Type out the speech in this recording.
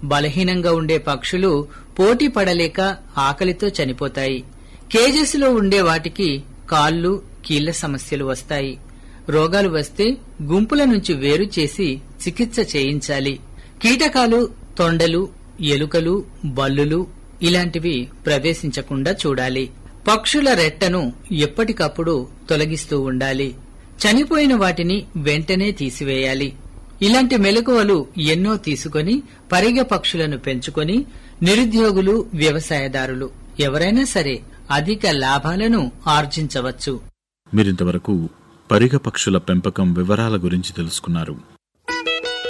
బలహీనంగా ఉండే పక్షులు పోటీ పడలేక ఆకలితో చనిపోతాయి కేజెస్ లో ఉండే వాటికి కాళ్ళు కీళ్ల సమస్యలు వస్తాయి రోగాలు వస్తే గుంపుల నుంచి వేరు చేసి చికిత్స చేయించాలి కీటకాలు తొండలు ఎలుకలు బల్లులు ఇలాంటివి ప్రవేశించకుండా చూడాలి పక్షుల రెట్టను ఎప్పటికప్పుడు తొలగిస్తూ ఉండాలి చనిపోయిన వాటిని వెంటనే తీసివేయాలి ఇలాంటి మెలకువలు ఎన్నో తీసుకొని పరిగె పక్షులను పెంచుకొని నిరుద్యోగులు వ్యవసాయదారులు ఎవరైనా సరే అధిక లాభాలను ఆర్జించవచ్చు మీరింతవరకు పరిగ పక్షుల పెంపకం వివరాల గురించి తెలుసుకున్నారు